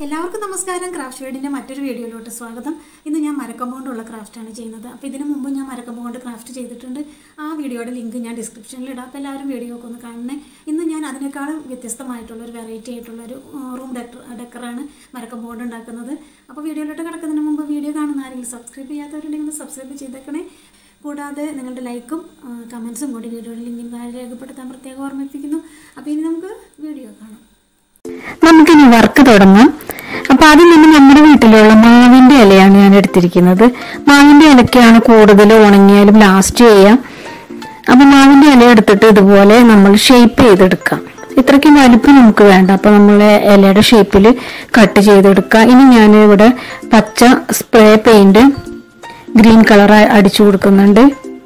എല്ലാവർക്കും നമസ്കാരം ക്രാഫ്റ്റ് വേഡിൻ്റെ മറ്റൊരു വീഡിയോയിലോട്ട് സ്വാഗതം ഇന്ന് ഞാൻ മരക്കം കൊണ്ടുള്ള ക്രാഫ്റ്റാണ് ചെയ്യുന്നത് അപ്പോൾ ഇതിനു മുമ്പ് ഞാൻ മരക്കം കൊണ്ട് ക്രാഫ്റ്റ് ചെയ്തിട്ടുണ്ട് ആ വീഡിയോയുടെ ലിങ്ക് ഞാൻ ഡിസ്ക്രിപ്ഷനിൽ ഇടാം അപ്പോൾ എല്ലാവരും വീഡിയോ ഒക്കെ ഒന്ന് കാണണേ ഇന്ന് ഞാൻ അതിനേക്കാളും വ്യത്യസ്തമായിട്ടുള്ള ഒരു വെറൈറ്റി ആയിട്ടുള്ള ഒരു റൂം ഡെക്കർ ഡെക്കറാണ് മരക്കം കൊണ്ട് ഉണ്ടാക്കുന്നത് അപ്പോൾ വീഡിയോയിലോട്ട് കിടക്കുന്നതിന് മുമ്പ് വീഡിയോ കാണുന്ന ആരെങ്കിലും സബ്സ്ക്രൈബ് ചെയ്യാത്തവരുണ്ടെങ്കിൽ ഒന്ന് സബ്സ്ക്രൈബ് ചെയ്തേക്കണേ കൂടാതെ നിങ്ങളുടെ ലൈക്കും കമൻസും കൂടി വീഡിയോയുടെ ലിങ്കിൽ താഴെ രേഖപ്പെടുത്താൻ പ്രത്യേകം ഓർമ്മിപ്പിക്കുന്നു അപ്പോൾ ഇനി നമുക്ക് വീഡിയോ കാണാം നമുക്കിനി വർക്ക് തുടങ്ങാം അപ്പൊ ആദ്യം തന്നെ നമ്മുടെ വീട്ടിലുള്ള മാവിന്റെ ഇലയാണ് ഞാൻ എടുത്തിരിക്കുന്നത് മാവിന്റെ ഇലക്കാണ് കൂടുതൽ ഉണങ്ങിയാലും ലാസ്റ്റ് ചെയ്യാം അപ്പൊ മാവിന്റെ ഇല എടുത്തിട്ട് ഇതുപോലെ നമ്മൾ ഷേപ്പ് ചെയ്തെടുക്കാം ഇത്രയ്ക്ക് വലിപ്പം നമുക്ക് വേണ്ട അപ്പൊ നമ്മൾ ഇലയുടെ ഷേപ്പിൽ കട്ട് ചെയ്തെടുക്കുക ഇനി ഞാൻ ഇവിടെ പച്ച സ്പ്രേ പെയിന്റ് ഗ്രീൻ കളർ അടിച്ചു കൊടുക്കുന്നുണ്ട്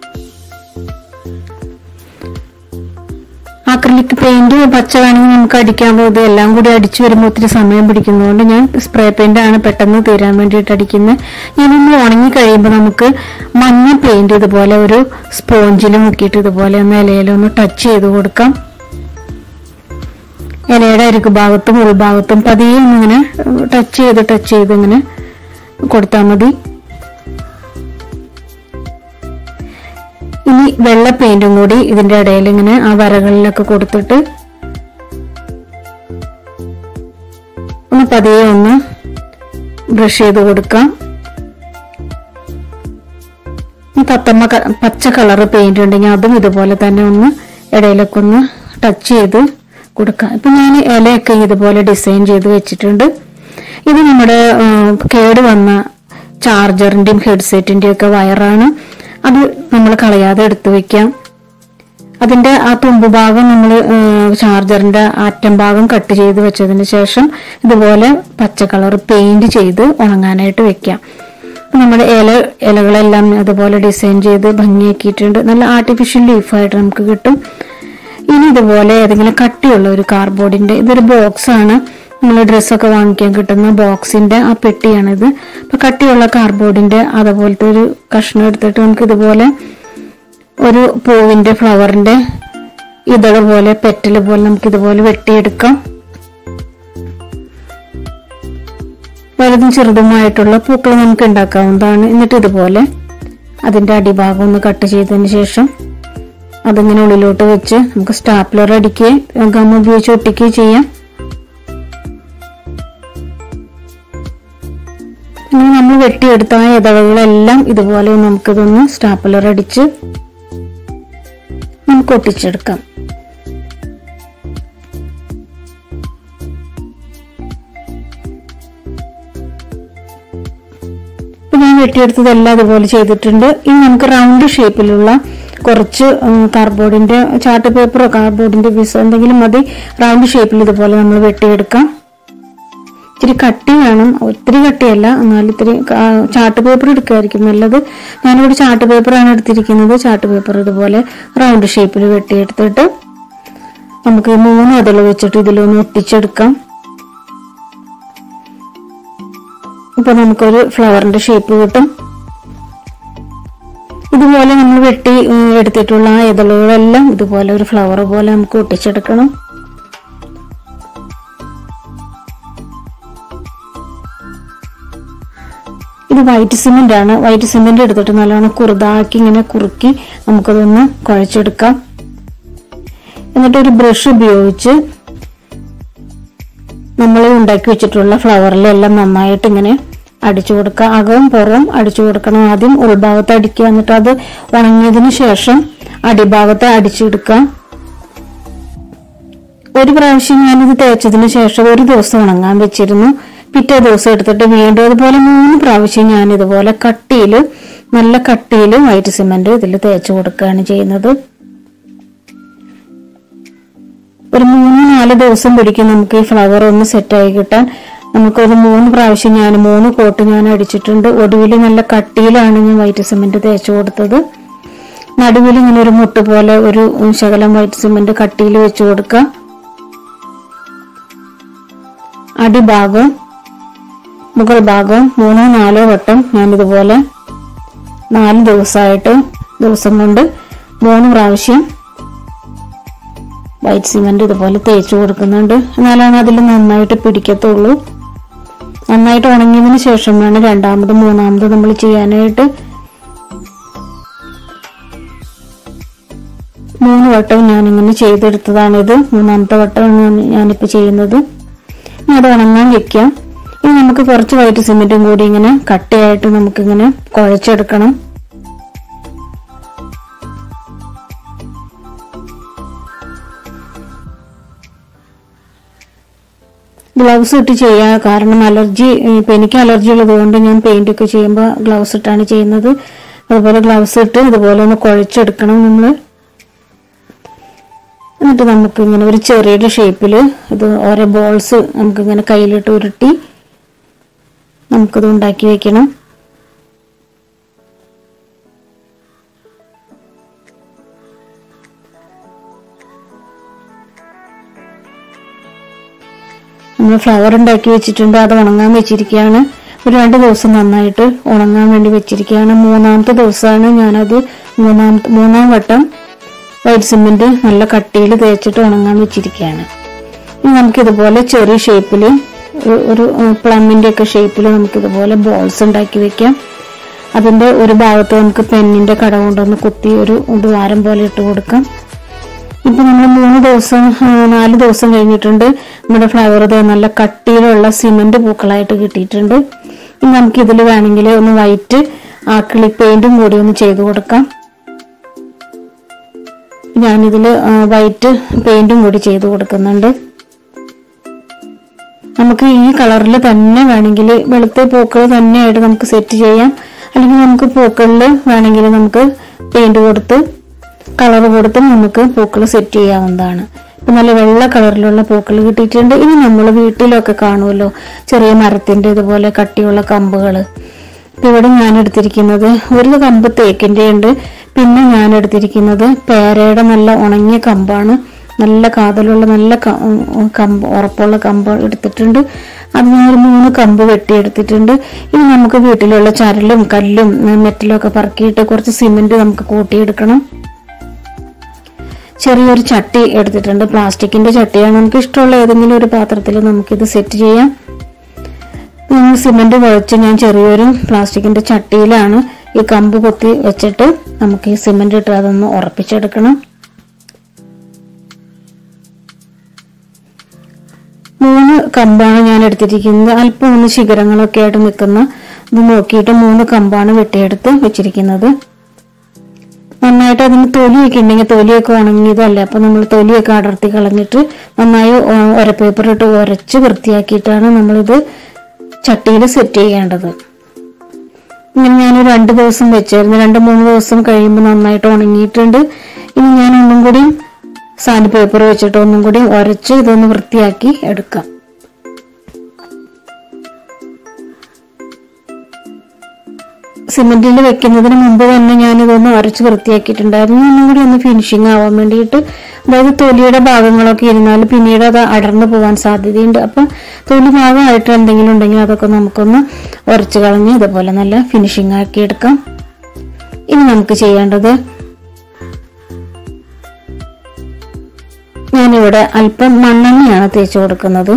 അക്രലിക് പെയിന്റ് പച്ച വേണമെങ്കിൽ നമുക്ക് അടിക്കാൻ പോകുന്നത് എല്ലാം കൂടി അടിച്ചു വരുമ്പോൾ ഒത്തിരി സമയം പിടിക്കുന്നതുകൊണ്ട് ഞാൻ സ്പ്രേ പെയിന്റ് ആണ് പെട്ടെന്ന് തീരാൻ വേണ്ടിയിട്ട് അടിക്കുന്നത് ഞാനൊന്ന് ഉണങ്ങി കഴിയുമ്പോൾ നമുക്ക് മഞ്ഞ പെയിന്റ് ഇതുപോലെ ഒരു സ്പോഞ്ചിൽ മുക്കിയിട്ട് ഇതുപോലെ ഒന്ന് ഇലയിലൊന്ന് ടച്ച് ചെയ്ത് കൊടുക്കാം ഇലയുടെ അരുക്ക് ഭാഗത്തും ഉൾഭാഗത്തും പതിയെ ഒന്നിങ്ങനെ ടച്ച് ചെയ്ത് ടച്ച് ചെയ്ത് ഇങ്ങനെ കൊടുത്താൽ മതി ഇനി വെള്ള പെയിന്റും കൂടി ഇതിന്റെ ഇടയിൽ ഇങ്ങനെ ആ വരകളിലൊക്കെ കൊടുത്തിട്ട് ഒന്ന് പതിയെ ഒന്ന് ബ്രഷ് ചെയ്ത് കൊടുക്കാം ഈ തത്തമ്മ ക- പച്ച കളർ പെയിന്റ് ഉണ്ടെങ്കിൽ അതും ഇതുപോലെ തന്നെ ഒന്ന് ഇടയിലൊക്കെ ഒന്ന് ടച്ച് ചെയ്ത് കൊടുക്കാം ഇപ്പൊ ഞാൻ ഇലയൊക്കെ ഇതുപോലെ ഡിസൈൻ ചെയ്ത് വെച്ചിട്ടുണ്ട് ഇത് നമ്മുടെ ആ, കേട് വന്ന ചാർജറിന്റെയും ഹെഡ്സെറ്റിന്റെയും ഒക്കെ വയറാണ് അത് നമ്മൾ കളയാതെ എടുത്തു വെക്കാം അതിന്റെ ആ തുമ്പ് ഭാഗം നമ്മൾ ചാർജറിന്റെ ആറ്റം ഭാഗം കട്ട് ചെയ്ത് വെച്ചതിന് ശേഷം ഇതുപോലെ പച്ച കളർ പെയിന്റ് ചെയ്ത് ഉണങ്ങാനായിട്ട് വെക്കാം അപ്പൊ നമ്മുടെ ഇല ഇലകളെല്ലാം അതുപോലെ ഡിസൈൻ ചെയ്ത് ഭംഗിയാക്കിയിട്ടുണ്ട് നല്ല ആർട്ടിഫിഷ്യൽ ലീഫായിട്ട് നമുക്ക് കിട്ടും ഇനി ഇതുപോലെ ഏതെങ്കിലും കട്ടിയുള്ള ഒരു കാർഡ്ബോർഡിന്റെ ഇതൊരു ബോക്സ് ആണ് നമ്മൾ ഡ്രസ്സൊക്കെ വാങ്ങിക്കാൻ കിട്ടുന്ന ബോക്സിന്റെ ആ പെട്ടിയാണിത് അപ്പൊ കട്ടിയുള്ള കാർഡ്ബോർഡിന്റെ അതുപോലത്തെ ഒരു കഷ്ണം എടുത്തിട്ട് നമുക്ക് ഇതുപോലെ ഒരു പൂവിന്റെ ഫ്ലവറിന്റെ ഇതള് പോലെ പെറ്റല് പോലെ നമുക്ക് ഇതുപോലെ വെട്ടിയെടുക്കാം വലുതും ചെറുതുമായിട്ടുള്ള പൂക്കൾ നമുക്ക് ഉണ്ടാക്കാവുന്നതാണ് എന്നിട്ട് ഇതുപോലെ അതിന്റെ അടിഭാഗം ഒന്ന് കട്ട് ചെയ്തതിന് ശേഷം അതിങ്ങനെ ഉള്ളിലോട്ട് വെച്ച് നമുക്ക് സ്റ്റാപ്ലർ അടിക്കുകയും ഗം ഉപയോഗിച്ച് ഒട്ടിക്കുകയും ചെയ്യാം ഇങ്ങനെ നമ്മൾ വെട്ടിയെടുത്ത ആ ഇതളുകളെല്ലാം ഇതുപോലെ നമുക്കിതൊന്ന് സ്റ്റാപ്ലർ അടിച്ച് നമുക്ക് ഒട്ടിച്ചെടുക്കാം ഇപ്പൊ ഞാൻ വെട്ടിയെടുത്തതെല്ലാം അതുപോലെ ചെയ്തിട്ടുണ്ട് ഇനി നമുക്ക് റൗണ്ട് ഷേപ്പിലുള്ള കുറച്ച് കാർഡ്ബോർഡിന്റെ ചാർട്ട് പേപ്പറോ കാർഡ്ബോർഡിന്റെ പീസോ എന്തെങ്കിലും മതി റൗണ്ട് ഷേപ്പിൽ ഇതുപോലെ നമ്മൾ വെട്ടിയെടുക്കാം ഇത്തിരി കട്ടി വേണം ഒത്തിരി കട്ടിയല്ല എന്നാലും ഇത്തിരി കാ- ചാർട്ട് പേപ്പർ എടുക്കുമായിരിക്കും നല്ലത് ഞാനിവിടെ ചാർട്ട് പേപ്പറാണ് എടുത്തിരിക്കുന്നത് ചാർട്ട് പേപ്പർ ഇതുപോലെ റൗണ്ട് ഷേപ്പിൽ വെട്ടിയെടുത്തിട്ട് നമുക്ക് മൂന്ന് അതിൽ വെച്ചിട്ട് ഇതിലൊന്ന് ഒട്ടിച്ചെടുക്കാം ഇപ്പൊ നമുക്കൊരു ഫ്ലവറിന്റെ ഷേപ്പ് കിട്ടും ഇതുപോലെ നമ്മൾ വെട്ടി ഉം, എടുത്തിട്ടുള്ള ആ ഇതളുകളെല്ലാം ഇതുപോലെ ഒരു ഫ്ലവർ പോലെ നമുക്ക് ഒട്ടിച്ചെടുക്കണം ഇത് വൈറ്റ് സിമെന്റ് ആണ് വൈറ്റ് സിമെന്റ് എടുത്തിട്ട് നല്ലോണം കുറുതാക്കി ഇങ്ങനെ കുറുക്കി നമുക്കതൊന്ന് കുഴച്ചെടുക്കാം എന്നിട്ട് ഒരു ബ്രഷ് ഉപയോഗിച്ച് നമ്മൾ ഉണ്ടാക്കി വെച്ചിട്ടുള്ള ഫ്ലവറിലെല്ലാം നന്നായിട്ട് ഇങ്ങനെ അടിച്ചു കൊടുക്കുക അകവും പുറവും അടിച്ചു കൊടുക്കണം ആദ്യം ഉൾഭാഗത്ത് അടിക്കുക എന്നിട്ട് അത് ഉണങ്ങിയതിന് ശേഷം അടിഭാഗത്ത് അടിച്ചെടുക്കാം ഒരു പ്രാവശ്യം ഞാനിത് തേച്ചതിന് ശേഷം ഒരു ദിവസം ഉണങ്ങാൻ വെച്ചിരുന്നു പിറ്റേ ദിവസം എടുത്തിട്ട് വീണ്ടും അതുപോലെ മൂന്ന് പ്രാവശ്യം ഞാൻ ഇതുപോലെ കട്ടിയിൽ നല്ല കട്ടിയിൽ വൈറ്റ് സിമെന്റ് ഇതിൽ തേച്ച് കൊടുക്കുകയാണ് ചെയ്യുന്നത് ഒരു മൂന്ന് നാല് ദിവസം പിടിക്കും നമുക്ക് ഈ ഫ്ലവർ ഒന്ന് സെറ്റായി കിട്ടാൻ നമുക്കൊരു മൂന്ന് പ്രാവശ്യം ഞാൻ മൂന്ന് കോട്ട് ഞാൻ അടിച്ചിട്ടുണ്ട് ഒടുവിൽ നല്ല കട്ടിയിലാണ് ഞാൻ വൈറ്റ് സിമെന്റ് തേച്ച് കൊടുത്തത് നടുവിൽ ഇങ്ങനെ ഒരു മുട്ട് പോലെ ഒരു ശകലം വൈറ്റ് സിമെന്റ് കട്ടിയിൽ വെച്ച് കൊടുക്കുക അടിഭാഗം മുകൾ ഭാഗം മൂന്നോ നാലോ വട്ടം ഞാൻ ഇതുപോലെ നാല് ദിവസമായിട്ട് ദിവസം കൊണ്ട് മൂന്ന് പ്രാവശ്യം വൈറ്റ് സിമെന്റ് ഇതുപോലെ തേച്ച് കൊടുക്കുന്നുണ്ട് എന്നാലാണ് അതിൽ നന്നായിട്ട് പിടിക്കത്തുള്ളൂ നന്നായിട്ട് ഉണങ്ങിയതിന് ശേഷം വേണം രണ്ടാമത് മൂന്നാമത് നമ്മൾ ചെയ്യാനായിട്ട് മൂന്ന് വട്ടം ഞാനിങ്ങനെ ചെയ്തെടുത്തതാണിത് മൂന്നാമത്തെ വട്ടമാണ് ഞാനിപ്പോൾ ചെയ്യുന്നത് ഇനി അത് ഉണങ്ങാൻ വെക്കാം ഇനി നമുക്ക് കുറച്ച് വൈറ്റ് സിമെന്റും കൂടി ഇങ്ങനെ കട്ടയായിട്ട് നമുക്കിങ്ങനെ കുഴച്ചെടുക്കണം ഗ്ലൗസ് ഇട്ട് ചെയ്യാം കാരണം അലർജി ഇപ്പം എനിക്ക് അലർജി ഉള്ളത് കൊണ്ട് ഞാൻ പെയിന്റ് ഒക്കെ ചെയ്യുമ്പോൾ ഗ്ലൗസ് ഇട്ടാണ് ചെയ്യുന്നത് അതുപോലെ ഗ്ലൗസ് ഇട്ട് ഇതുപോലെ ഒന്ന് കുഴച്ചെടുക്കണം നമ്മൾ എന്നിട്ട് നമുക്ക് ഇങ്ങനെ ഒരു ചെറിയൊരു ഷേപ്പിൽ ഇത് ഓരോ ബോൾസ് നമുക്കിങ്ങനെ കയ്യിലിട്ട് ഉരുട്ടി നമുക്കിത് ഉണ്ടാക്കി വെക്കണം നമ്മൾ ഫ്ലവർ ഉണ്ടാക്കി വെച്ചിട്ടുണ്ട് അത് ഉണങ്ങാൻ വെച്ചിരിക്കുകയാണ് ഒരു രണ്ട് ദിവസം നന്നായിട്ട് ഉണങ്ങാൻ വേണ്ടി വെച്ചിരിക്കുകയാണ് മൂന്നാമത്തെ ദിവസമാണ് ഞാനത് മൂന്നാമത്തെ മൂന്നാം വട്ടം വൈറ്റ് സിമെന്റ് നല്ല കട്ടിയിൽ തേച്ചിട്ട് ഉണങ്ങാൻ വെച്ചിരിക്കുകയാണ് ഇനി നമുക്കിതുപോലെ ചെറിയ ഷേപ്പിൽ ഒരു പ്ലമ്മിന്റെ ഒക്കെ ഷേപ്പിൽ നമുക്കിതുപോലെ ബോൾസ് ഉണ്ടാക്കി വെക്കാം അതിന്റെ ഒരു ഭാഗത്ത് നമുക്ക് പെന്നിന്റെ കട കൊണ്ടൊന്ന് കുത്തി ഒരു ദ്വാരം പോലെ ഇട്ട് കൊടുക്കാം ഇപ്പൊ നമ്മൾ മൂന്ന് ദിവസം ആ, നാല് ദിവസം കഴിഞ്ഞിട്ടുണ്ട് നമ്മുടെ ഫ്ലവർ ഇത് നല്ല കട്ടിയിലുള്ള സിമന്റ് പൂക്കളായിട്ട് കിട്ടിയിട്ടുണ്ട് ഇനി നമുക്ക് ഇതിൽ വേണമെങ്കിൽ ഒന്ന് വൈറ്റ് ആക്രിലി പെയിന്റും കൂടി ഒന്ന് ചെയ്ത് കൊടുക്കാം ഞാനിതിൽ വൈറ്റ് പെയിന്റും കൂടി ചെയ്ത് കൊടുക്കുന്നുണ്ട് നമുക്ക് ഈ കളറിൽ തന്നെ വേണമെങ്കിൽ വെളുത്ത പൂക്കൾ തന്നെയായിട്ട് നമുക്ക് സെറ്റ് ചെയ്യാം അല്ലെങ്കിൽ നമുക്ക് പൂക്കളിൽ വേണമെങ്കിൽ നമുക്ക് പെയിന്റ് കൊടുത്ത് കളർ കൊടുത്ത് നമുക്ക് പൂക്കൾ സെറ്റ് ചെയ്യാവുന്നതാണ് ഇപ്പൊ നല്ല വെള്ള കളറിലുള്ള പൂക്കൾ കിട്ടിയിട്ടുണ്ട് ഇനി നമ്മൾ വീട്ടിലൊക്കെ കാണുമല്ലോ ചെറിയ മരത്തിന്റെ ഇതുപോലെ കട്ടിയുള്ള കമ്പുകൾ ഇപ്പൊ ഇവിടെ ഞാൻ എടുത്തിരിക്കുന്നത് ഒരു കമ്പ് തേക്കിന്റെ ഉണ്ട് പിന്നെ ഞാൻ എടുത്തിരിക്കുന്നത് പേരയുടെ നല്ല ഉണങ്ങിയ കമ്പാണ് നല്ല കാതലുള്ള നല്ല ക- ഉം, കമ്പ് ഉറപ്പുള്ള കമ്പ് എടുത്തിട്ടുണ്ട് അത് ഞാൻ ഒരു മൂന്ന് കമ്പ് വെട്ടിയെടുത്തിട്ടുണ്ട് ഇനി നമുക്ക് വീട്ടിലുള്ള ചരലും കല്ലും ഉം, മെറ്റലും ഒക്കെ പറക്കിയിട്ട് കുറച്ച് സിമെന്റ് നമുക്ക് കൂട്ടിയെടുക്കണം ചെറിയൊരു ചട്ടി എടുത്തിട്ടുണ്ട് പ്ലാസ്റ്റിക്കിന്റെ ചട്ടിയാണ് നമുക്ക് ഇഷ്ടമുള്ള ഏതെങ്കിലും ഒരു പാത്രത്തിൽ നമുക്കിത് സെറ്റ് ചെയ്യാം ഞങ്ങൾ സിമെന്റ് കുഴച്ച് ഞാൻ ചെറിയൊരു പ്ലാസ്റ്റിക്കിന്റെ ചട്ടിയിലാണ് ഈ കമ്പ് കൊത്തി വെച്ചിട്ട് നമുക്ക് ഈ സിമെന്റ് ഇട്ട് അതൊന്ന് ഉറപ്പിച്ചെടുക്കണം മൂന്ന് കമ്പാണ് ഞാൻ എടുത്തിരിക്കുന്നത് അല്പം ഒന്ന് ശിഖരങ്ങളൊക്കെ ആയിട്ട് നിൽക്കുന്ന ഇത് നോക്കിയിട്ട് മൂന്ന് കമ്പാണ് വെട്ടിയെടുത്ത് വെച്ചിരിക്കുന്നത് നന്നായിട്ട് അതിന് തൊലിയൊക്കെ ഉണ്ടെങ്കിൽ തൊലിയൊക്കെ ഉണങ്ങിയതല്ലേ അപ്പൊ നമ്മൾ തൊലിയൊക്കെ അടർത്തി കളഞ്ഞിട്ട് നന്നായി ഒ- ഒര പേപ്പർ ഇട്ട് ഉരച്ച് വൃത്തിയാക്കിയിട്ടാണ് നമ്മളിത് ചട്ടിയിൽ സെറ്റ് ചെയ്യേണ്ടത് ഇങ്ങനെ ഞാൻ രണ്ട് ദിവസം വെച്ചായിരുന്നു രണ്ട് മൂന്ന് ദിവസം കഴിയുമ്പോൾ നന്നായിട്ട് ഉണങ്ങിയിട്ടുണ്ട് ഇനി ഞാൻ ഒന്നും കൂടി സാൻഡ് പേപ്പർ വെച്ചിട്ട് ഒന്നും കൂടി ഉരച്ച് ഇതൊന്ന് വൃത്തിയാക്കി എടുക്കാം സിമെന്റിൽ വെക്കുന്നതിന് മുമ്പ് തന്നെ ഞാൻ ഇതൊന്ന് ഉരച്ച് വൃത്തിയാക്കിയിട്ടുണ്ടായിരുന്നു ഒന്നും കൂടി ഒന്ന് ഫിനിഷിങ് ആവാൻ വേണ്ടിയിട്ട് അതായത് തൊലിയുടെ ഭാഗങ്ങളൊക്കെ ഇരുന്നാൽ പിന്നീട് അത് അടർന്നു പോകാൻ സാധ്യതയുണ്ട് അപ്പൊ തൊലി ഭാഗമായിട്ട് എന്തെങ്കിലും ഉണ്ടെങ്കിൽ അതൊക്കെ നമുക്കൊന്ന് ഉരച്ച് കളഞ്ഞ് ഇതുപോലെ നല്ല ഫിനിഷിങ് ആക്കി എടുക്കാം ഇനി നമുക്ക് ചെയ്യേണ്ടത് ഞാനിവിടെ അല്പം മണ്ണെണ്ണയാണ് തേച്ച് കൊടുക്കുന്നത്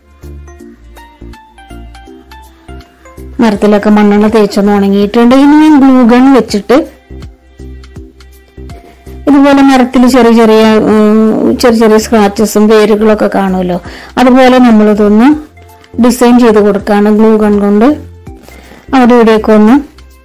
മരത്തിലൊക്കെ മണ്ണെണ്ണ തേച്ചൊന്ന് ഉണങ്ങിയിട്ടുണ്ട് ഇനി ഞാൻ ഗ്ലൂഗൺ വെച്ചിട്ട് ഇതുപോലെ മരത്തിൽ ചെറിയ ചെറിയ ഉം, ചെറിയ ചെറിയ സ്ക്രാച്ചസും വേരുകളൊക്കെ കാണുമല്ലോ അതുപോലെ നമ്മളിതൊന്ന് ഡിസൈൻ ചെയ്ത് കൊടുക്കുകയാണ് ഗ്ലൂഗൺ കൊണ്ട് അവിടെ ഇവിടെയൊക്കെ ഒന്ന്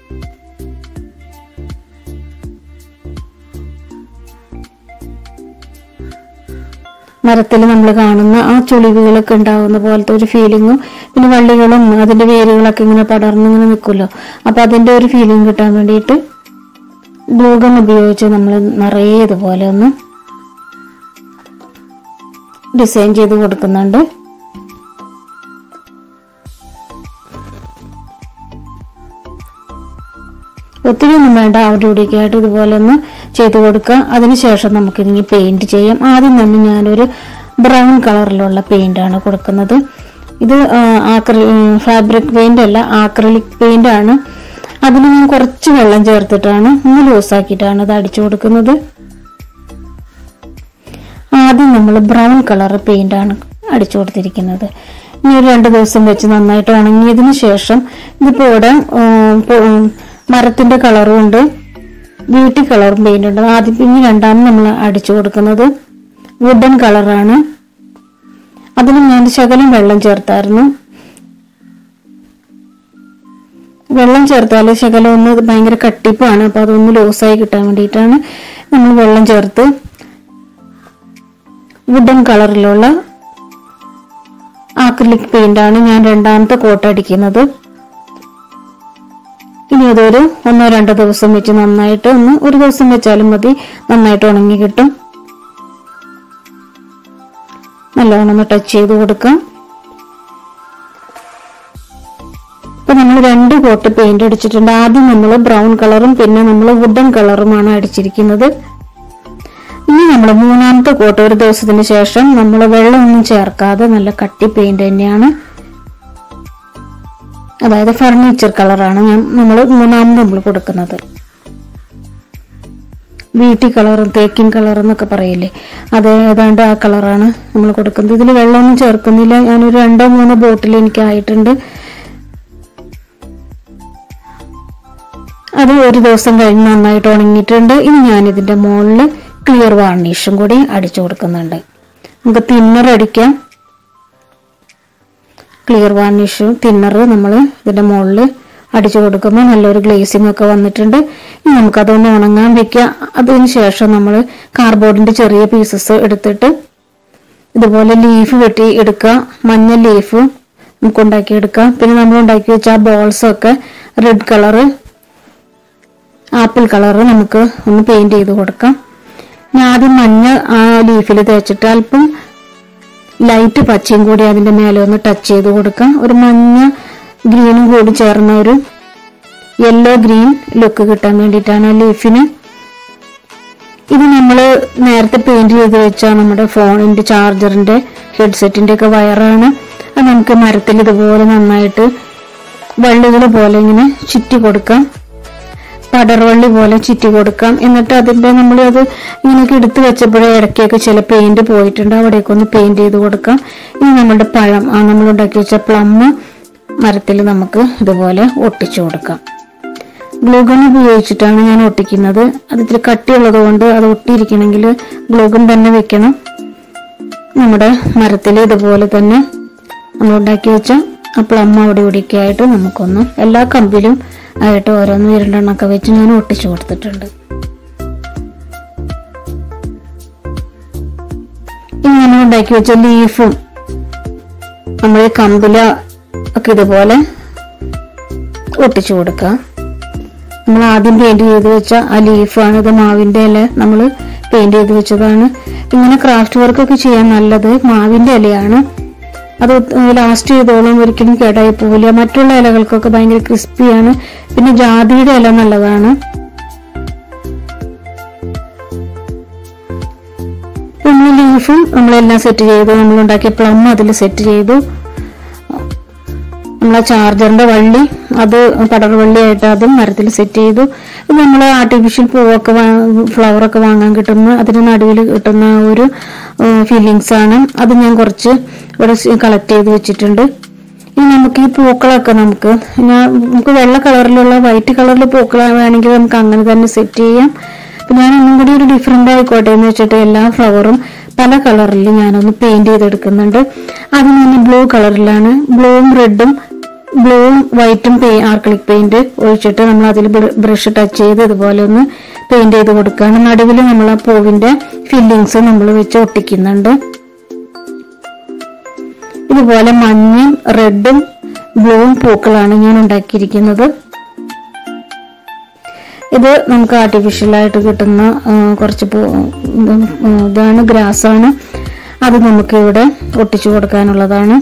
മരത്തിൽ നമ്മൾ കാണുന്ന ആ ചുളിവുകളൊക്കെ ഉണ്ടാകുന്ന പോലത്തെ ഒരു ഫീലിങ്ങും പിന്നെ വള്ളികളും അതിന്റെ വേരുകളൊക്കെ ഇങ്ങനെ പടർന്ന് ഇങ്ങനെ നിൽക്കുമല്ലോ അപ്പൊ അതിന്റെ ഒരു ഫീലിംഗ് കിട്ടാൻ വേണ്ടിയിട്ട് ഗ്ലൂഗൺ ഉപയോഗിച്ച് നമ്മൾ നിറയെ ഇതുപോലെ ഒന്ന് ഡിസൈൻ ചെയ്ത് കൊടുക്കുന്നുണ്ട് ഒത്തിരി ഒന്നും വേണ്ട അവിടെ ഇവിടെയൊക്കെ ആയിട്ട് ഇതുപോലെ ഒന്ന് ചെയ്ത് കൊടുക്കുക അതിനുശേഷം നമുക്ക് ഇനി പെയിന്റ് ചെയ്യാം ആദ്യം തന്നെ ഞാനൊരു ബ്രൗൺ കളറിലുള്ള പെയിന്റ് ആണ് കൊടുക്കുന്നത് ഇത് ഫാബ്രിക് പെയിന്റ് അല്ല ആക്രലിക് പെയിന്റ് ആണ് അതിന് ഞാൻ കുറച്ച് വെള്ളം ചേർത്തിട്ടാണ് ഒന്ന് ലൂസാക്കിയിട്ടാണ് ഇത് അടിച്ചു കൊടുക്കുന്നത് ആദ്യം നമ്മൾ ബ്രൗൺ കളർ പെയിന്റ് ആണ് അടിച്ചു കൊടുത്തിരിക്കുന്നത് ഇനി ഒരു രണ്ട് ദിവസം വെച്ച് നന്നായിട്ട് ഉണങ്ങിയതിന് ശേഷം ഇതിപ്പോ ഇവിടെ ഉം, ഉം, മരത്തിന്റെ കളറും ഉണ്ട് ബ്യൂട്ടി കളറും പെയിന്റ് ഉണ്ട് ആദ്യം പിന്നെ രണ്ടാമത് നമ്മൾ അടിച്ചു കൊടുക്കുന്നത് വുഡൻ കളറാണ് അതിന് ഞാൻ ശകലം വെള്ളം ചേർത്തായിരുന്നു വെള്ളം ചേർത്താൽ ശകലം ഒന്ന് ഇത് ഭയങ്കര കട്ടിപ്പാണ് അപ്പൊ അതൊന്ന് ലൂസായി കിട്ടാൻ വേണ്ടിയിട്ടാണ് നമ്മൾ വെള്ളം ചേർത്ത് വുഡൻ കളറിലുള്ള ആക്രിലിക് പെയിന്റ് ആണ് ഞാൻ രണ്ടാമത്തെ കോട്ട് അടിക്കുന്നത് ഇനി അതൊരു ഒന്നോ രണ്ടോ ദിവസം വെച്ച് നന്നായിട്ട് ഒന്ന് ഒരു ദിവസം വെച്ചാലും മതി നന്നായിട്ട് ഉണങ്ങി കിട്ടും നല്ലോണം ഒന്ന് ടച്ച് ചെയ്ത് കൊടുക്കാം ഇപ്പൊ നമ്മൾ രണ്ട് കോട്ട് പെയിന്റ് അടിച്ചിട്ടുണ്ട് ആദ്യം നമ്മൾ ബ്രൗൺ കളറും പിന്നെ നമ്മൾ വുഡൻ കളറുമാണ് അടിച്ചിരിക്കുന്നത് ഇനി നമ്മൾ മൂന്നാമത്തെ കോട്ട് ഒരു ദിവസത്തിന് ശേഷം നമ്മൾ വെള്ളമൊന്നും ചേർക്കാതെ നല്ല കട്ടി പെയിന്റ് തന്നെയാണ് അതായത് ഫർണിച്ചർ കളറാണ് ഞാൻ നമ്മൾ മൂന്നാമത് നമ്മൾ കൊടുക്കുന്നത് വീട്ടി കളറും തേക്കിൻ കളർ എന്നൊക്കെ പറയില്ലേ അത് ഏതാണ്ട് ആ കളറാണ് നമ്മൾ കൊടുക്കുന്നത് ഇതിൽ വെള്ളമൊന്നും ചേർക്കുന്നില്ല ഞാനൊരു രണ്ടോ മൂന്നോ ബോട്ടിൽ എനിക്ക് ആയിട്ടുണ്ട് അത് ഒരു ദിവസം കഴിഞ്ഞ് നന്നായിട്ട് ഉണങ്ങിയിട്ടുണ്ട് ഇനി ഞാൻ ഇതിന്റെ മുകളിൽ ക്ലിയർ വാർണിഷും കൂടി അടിച്ചു കൊടുക്കുന്നുണ്ട് നമുക്ക് തിന്നർ അടിക്കാം ക്ലിയർ വാർണിഷും തിന്നർ നമ്മൾ ഇതിന്റെ മുകളിൽ അടിച്ചു കൊടുക്കുമ്പോൾ നല്ലൊരു ഗ്ലേസിംഗ് ഒക്കെ വന്നിട്ടുണ്ട് ഇനി നമുക്കതൊന്ന് ഉണങ്ങാൻ വെക്കുക അതിന് ശേഷം നമ്മൾ കാർബോർഡിന്റെ ചെറിയ പീസസ് എടുത്തിട്ട് ഇതുപോലെ ലീഫ് വെട്ടി എടുക്കുക മഞ്ഞ ലീഫ് നമുക്ക് ഉണ്ടാക്കി എടുക്കാം പിന്നെ നമ്മൾ ഉണ്ടാക്കി വെച്ച ആ ബോൾസ് ഒക്കെ റെഡ് കളറ് ആപ്പിൾ കളറ് നമുക്ക് ഒന്ന് പെയിന്റ് ചെയ്ത് കൊടുക്കാം ഞാൻ ആദ്യം മഞ്ഞ ആ ലീഫിൽ തേച്ചിട്ട് അല്പം ലൈറ്റ് പച്ചയും കൂടി അതിന്റെ മേലെ ഒന്ന് ടച്ച് ചെയ്ത് കൊടുക്കാം ഒരു മഞ്ഞ ഗ്രീനും കൂടി ചേർന്ന ഒരു യെല്ലോ ഗ്രീൻ ലുക്ക് കിട്ടാൻ വേണ്ടിയിട്ടാണ് ആ ലീഫിന് ഇത് നമ്മൾ നേരത്തെ പെയിന്റ് ചെയ്ത് വെച്ച നമ്മുടെ ഫോണിന്റെ ചാർജറിന്റെ ഹെഡ്സെറ്റിന്റെ ഒക്കെ വയറാണ് അത് നമുക്ക് മരത്തിൽ ഇതുപോലെ നന്നായിട്ട് വള്ളികൾ പോലെ ഇങ്ങനെ ചുറ്റി കൊടുക്കാം പടർവള്ളി പോലെ ചുറ്റി കൊടുക്കാം എന്നിട്ട് അതിന്റെ നമ്മൾ അത് ഇങ്ങനെയൊക്കെ എടുത്തു വെച്ചപ്പോഴേ ഇടയ്ക്കൊക്കെ ചില പെയിന്റ് പോയിട്ടുണ്ട് അവിടെയൊക്കെ ഒന്ന് പെയിന്റ് ചെയ്ത് കൊടുക്കാം ഇനി നമ്മുടെ പഴം ആ നമ്മൾ ഉണ്ടാക്കി വെച്ച പ്ലം മരത്തിൽ നമുക്ക് ഇതുപോലെ ഒട്ടിച്ചു കൊടുക്കാം ഗ്ലൂഗൺ ഉപയോഗിച്ചിട്ടാണ് ഞാൻ ഒട്ടിക്കുന്നത് അത് ഇത്തിരി കട്ടിയുള്ളത് കൊണ്ട് അത് ഒട്ടിയിരിക്കണമെങ്കിൽ ഗ്ലൂഗൺ തന്നെ വെക്കണം നമ്മുടെ മരത്തിൽ ഇതുപോലെ തന്നെ നമ്മൾ ഉണ്ടാക്കി വെച്ച ആ പ്ലം അവിടെ ഇവിടെയൊക്കെ ആയിട്ട് നമുക്കൊന്ന് എല്ലാ കമ്പിലും ആയിട്ട് ഓരോന്ന് രണ്ടെണ്ണമൊക്കെ വെച്ച് ഞാൻ ഒട്ടിച്ചു കൊടുത്തിട്ടുണ്ട് ഇനി നമ്മൾ ഉണ്ടാക്കി വെച്ച ലീഫും നമ്മൾ ഈ കമ്പില ഒക്കെ ഇതുപോലെ ഒട്ടിച്ചു കൊടുക്കുക നമ്മൾ ആദ്യം പെയിന്റ് ചെയ്ത് വെച്ച ആ ലീഫാണ് ഇത് മാവിന്റെ ഇല നമ്മൾ പെയിന്റ് ചെയ്ത് വെച്ചതാണ് ഇങ്ങനെ ക്രാഫ്റ്റ് വർക്ക് ഒക്കെ ചെയ്യാൻ നല്ലത് മാവിന്റെ ഇലയാണ് അത് ലാസ്റ്റ് ചെയ്തോളം ഒരിക്കലും കേടായി പോവില്ല മറ്റുള്ള ഇലകൾക്കൊക്കെ ഭയങ്കര ക്രിസ്പിയാണ് പിന്നെ ജാതിയുടെ ഇല നല്ലതാണ് നമ്മൾ ലീഫും നമ്മളെല്ലാം സെറ്റ് ചെയ്തു നമ്മൾ ഉണ്ടാക്കിയ പ്ലം അതിൽ സെറ്റ് ചെയ്തു നമ്മളെ ചാർജറിന്റെ വള്ളി അത് പടർ വള്ളിയായിട്ട് അതും മരത്തിൽ സെറ്റ് ചെയ്തു ഇത് നമ്മൾ ആർട്ടിഫിഷ്യൽ പൂവൊക്കെ ഫ്ലവർ ഒക്കെ വാങ്ങാൻ കിട്ടുന്ന അതിന് നടുവിൽ കിട്ടുന്ന ഒരു ഫീലിങ്സ് ആണ് അത് ഞാൻ കുറച്ച് ഇവിടെ കളക്ട് ചെയ്ത് വെച്ചിട്ടുണ്ട് ഇനി നമുക്ക് ഈ പൂക്കളൊക്കെ നമുക്ക് ഞാൻ നമുക്ക് വെള്ള കളറിലുള്ള വൈറ്റ് കളറിൽ പൂക്കൾ വേണമെങ്കിൽ നമുക്ക് അങ്ങനെ തന്നെ സെറ്റ് ചെയ്യാം അപ്പൊ ഞാൻ ഒന്നും കൂടി ഒരു ഡിഫറെന്റ് ആയിക്കോട്ടെ എന്ന് വെച്ചിട്ട് എല്ലാ ഫ്ലവറും പല കളറിൽ ഞാനൊന്ന് പെയിന്റ് ചെയ്തെടുക്കുന്നുണ്ട് അതിന് തന്നെ ബ്ലൂ കളറിലാണ് ബ്ലൂവും റെഡും ബ്ലൂവും വൈറ്റും ആർക്ലിക് പെയിന്റ് ഒഴിച്ചിട്ട് നമ്മൾ അതിൽ ബ്രഷ് ടച്ച് ചെയ്ത് ഇതുപോലെ ഒന്ന് പെയിന്റ് ചെയ്ത് കൊടുക്കുകയാണ് നടുവിൽ നമ്മൾ ആ പൂവിന്റെ ഫില്ലിങ്സ് നമ്മൾ വെച്ച് ഒട്ടിക്കുന്നുണ്ട് ഇതുപോലെ മഞ്ഞയും റെഡും ബ്ലൂവും പൂക്കളാണ് ഞാൻ ഉണ്ടാക്കിയിരിക്കുന്നത് ഇത് നമുക്ക് ആർട്ടിഫിഷ്യൽ ആയിട്ട് കിട്ടുന്ന ആ, കുറച്ച് പൂ ഇത്, ഉം, ഇതാണ് ഗ്രാസ് ആണ് അത് നമുക്ക് ഇവിടെ ഒട്ടിച്ചു കൊടുക്കാനുള്ളതാണ്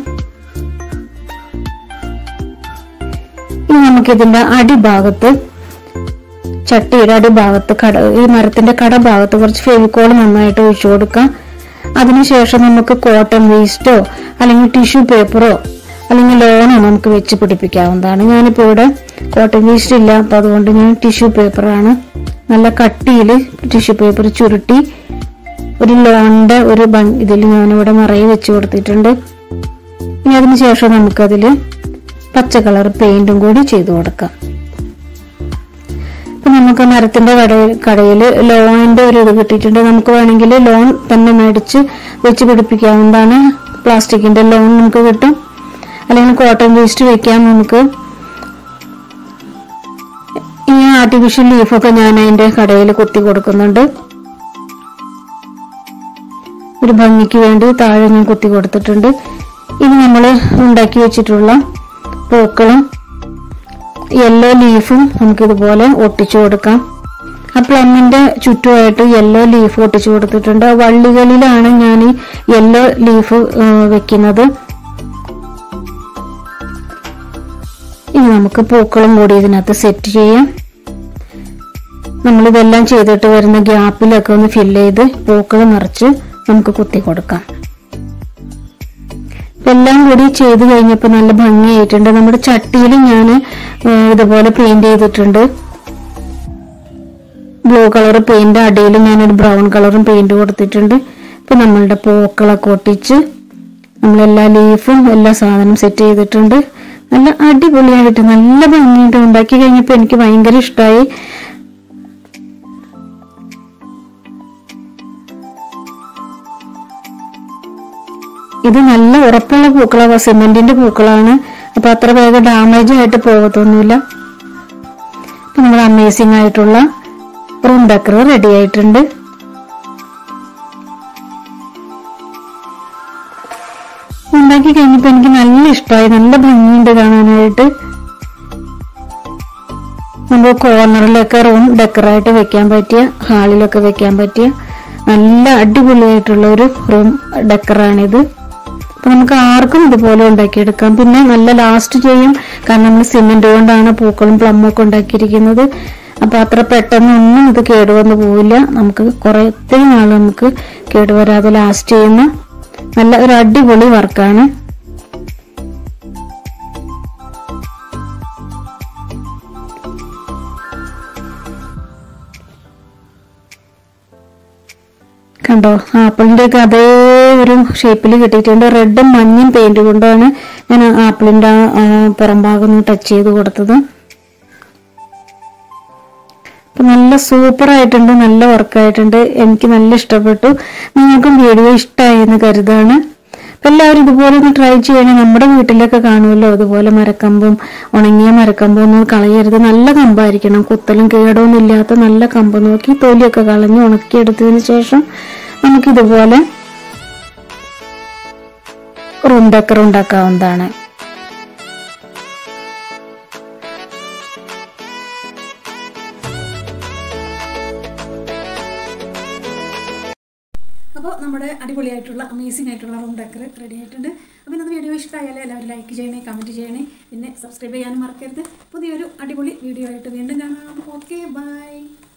ഇനി നമുക്ക് ഇതിന്റെ അടിഭാഗത്ത് ചട്ടിയുടെ അടിഭാഗത്ത് കട ഈ മരത്തിന്റെ കടഭാഗത്ത് കുറച്ച് ഫെവിക്കോൾ നന്നായിട്ട് ഒഴിച്ചു കൊടുക്കാം അതിനുശേഷം നമുക്ക് കോട്ടൺ വേസ്റ്റോ അല്ലെങ്കിൽ ടിഷ്യൂ പേപ്പറോ അല്ലെങ്കിൽ ലോണോ നമുക്ക് വെച്ച് പിടിപ്പിക്കാവുന്നതാണ് ഞാനിപ്പോൾ ഇവിടെ കോട്ടൺ വേസ്റ്റ് ഇല്ല അപ്പൊ അതുകൊണ്ട് ഞാൻ ടിഷ്യൂ പേപ്പറാണ് നല്ല കട്ടിയിൽ ടിഷ്യൂ പേപ്പർ ചുരുട്ടി ഒരു ലോണിന്റെ ഒരു ഇതിൽ ഞാനിവിടെ നിറയെ വെച്ച് കൊടുത്തിട്ടുണ്ട് ഇനി അതിന് ശേഷം നമുക്കതിൽ പച്ച കളർ പെയിന്റും കൂടി ചെയ്തു കൊടുക്കാം ഇപ്പൊ നമുക്ക് മരത്തിന്റെ കടയിൽ കടയിൽ ലോണിന്റെ ഒരു ഇത് കിട്ടിയിട്ടുണ്ട് നമുക്ക് വേണമെങ്കിൽ ലോൺ തന്നെ മേടിച്ച് വെച്ച് പിടിപ്പിക്കാവുന്നതാണ് പ്ലാസ്റ്റിക്കിന്റെ ലോൺ നമുക്ക് കിട്ടും അല്ലെങ്കിൽ കോട്ടൺ വേസ്റ്റ് വെക്കാം നമുക്ക് ഈ ആർട്ടിഫിഷ്യൽ ലീഫൊക്കെ ഞാൻ അതിന്റെ കടയിൽ കുത്തി കൊടുക്കുന്നുണ്ട് ഒരു ഭംഗിക്ക് വേണ്ടി താഴെ ഞാൻ കുത്തി കൊടുത്തിട്ടുണ്ട് ഇനി നമ്മൾ ഉണ്ടാക്കി വെച്ചിട്ടുള്ള പൂക്കളും യെല്ലോ ലീഫും നമുക്കിതുപോലെ ഒട്ടിച്ചു കൊടുക്കാം ആ പ്ലമ്മിന്റെ ചുറ്റുമായിട്ട് യെല്ലോ ലീഫ് ഒട്ടിച്ചു കൊടുത്തിട്ടുണ്ട് ആ വള്ളികളിലാണ് ഞാൻ ഈ യെല്ലോ ലീഫ് വെക്കുന്നത് ഇനി നമുക്ക് പൂക്കളും കൂടി ഇതിനകത്ത് സെറ്റ് ചെയ്യാം നമ്മളിതെല്ലാം ചെയ്തിട്ട് വരുന്ന ഗ്യാപ്പിലൊക്കെ ഒന്ന് ഫില്ല് ചെയ്ത് പൂക്കൾ നിറച്ച് നമുക്ക് കുത്തി കൊടുക്കാം എല്ലാം കൂടി ചെയ്ത് കഴിഞ്ഞപ്പോൾ നല്ല ഭംഗിയായിട്ടുണ്ട് നമ്മുടെ ചട്ടിയിൽ ഞാൻ ഇതുപോലെ പെയിന്റ് ചെയ്തിട്ടുണ്ട് ബ്ലൂ കളർ പെയിന്റ് അടിയിൽ ഞാനൊരു ബ്രൗൺ കളറും പെയിന്റ് കൊടുത്തിട്ടുണ്ട് ഇപ്പൊ നമ്മളുടെ പൂക്കളൊക്കെ ഒട്ടിച്ച് നമ്മളെല്ലാ ലീഫും എല്ലാ സാധനം സെറ്റ് ചെയ്തിട്ടുണ്ട് നല്ല അടിപൊളിയായിട്ട് നല്ല ഭംഗിയായിട്ട് ഉണ്ടാക്കി കഴിഞ്ഞപ്പോൾ എനിക്ക് ഭയങ്കര ഇഷ്ടമായി ഇത് നല്ല ഉറപ്പുള്ള പൂക്കളാണ് സിമെന്റിന്റെ പൂക്കളാണ് അപ്പൊ അത്ര വേഗം ഡാമേജ് ആയിട്ട് പോകത്തൊന്നുമില്ല അപ്പൊ നമ്മുടെ അമേസിംഗ് ആയിട്ടുള്ള റൂം ഡെക്കർ റെഡി ആയിട്ടുണ്ട് ഉണ്ടാക്കി കഴിഞ്ഞപ്പോ എനിക്ക് നല്ല ഇഷ്ടമായി നല്ല ഭംഗിയുണ്ട് കാണാനായിട്ട് നമുക്ക് കോർണറിലൊക്കെ റൂം ഡെക്കറായിട്ട് വെക്കാൻ പറ്റിയ ഹാളിലൊക്കെ വെക്കാൻ പറ്റിയ നല്ല അടിപൊളിയായിട്ടുള്ള ഒരു റൂം ഡെക്കറാണിത് അപ്പൊ നമുക്ക് ആർക്കും ഇതുപോലെ ഉണ്ടാക്കിയെടുക്കാം പിന്നെ നല്ല ലാസ്റ്റ് ചെയ്യും കാരണം നമ്മൾ സിമെന്റ് കൊണ്ടാണ് പൂക്കളും പ്ലമ്മും ഒക്കെ ഉണ്ടാക്കിയിരിക്കുന്നത് അപ്പൊ അത്ര പെട്ടെന്നൊന്നും ഇത് കേടുവന്ന് പോവില്ല നമുക്ക് കുറെ ഒത്തിരി നാൾ നമുക്ക് കേടുവരാതെ ലാസ്റ്റ് ചെയ്യുന്ന നല്ല ഒരു അടിപൊളി വർക്കാണ് കണ്ടോ ആപ്പിളിന്റെ ഒക്കെ അതേ ഒരു ഷേപ്പിൽ കിട്ടിയിട്ടുണ്ട് റെഡും മഞ്ഞയും പെയിന്റ് കൊണ്ടാണ് ഞാൻ ആപ്പിളിന്റെ ആ പുറം ഭാഗം ഒന്ന് ടച്ച് ചെയ്ത് കൊടുത്തത് അപ്പൊ നല്ല സൂപ്പർ ആയിട്ടുണ്ട് നല്ല വർക്കായിട്ടുണ്ട് എനിക്ക് നല്ല ഇഷ്ടപ്പെട്ടു നിങ്ങൾക്കും വീഡിയോ ഇഷ്ടമായി എന്ന് കരുതാണ് അപ്പൊ എല്ലാവരും ഇതുപോലെ ഒന്ന് ട്രൈ ചെയ്യണേ നമ്മുടെ വീട്ടിലൊക്കെ കാണുമല്ലോ ഇതുപോലെ മരക്കമ്പും ഉണങ്ങിയ മരക്കമ്പും ഒന്നും കളയരുത് നല്ല കമ്പായിരിക്കണം കുത്തലും കേടൊന്നും ഇല്ലാത്ത നല്ല കമ്പ് നോക്കി തൊലിയൊക്കെ കളഞ്ഞ് ഉണക്കിയെടുത്തതിന് ശേഷം നമുക്കിതുപോലെ റൂം ഡെക്കർ ഉണ്ടാക്കാവുന്നതാണ് അപ്പോൾ നമ്മുടെ അടിപൊളിയായിട്ടുള്ള അമേസിംഗ് ആയിട്ടുള്ള റൂം ഡെക്കർ റെഡി ആയിട്ടുണ്ട് അപ്പോൾ ഇന്നത്തെ വീഡിയോ ഇഷ്ടമായാലും എല്ലാവരും ലൈക്ക് ചെയ്യണേ കമൻറ്റ് ചെയ്യണേ പിന്നെ സബ്സ്ക്രൈബ് ചെയ്യാനും മറക്കരുത് പുതിയൊരു അടിപൊളി വീഡിയോ ആയിട്ട് വീണ്ടും കാണാം ഓക്കെ ബൈ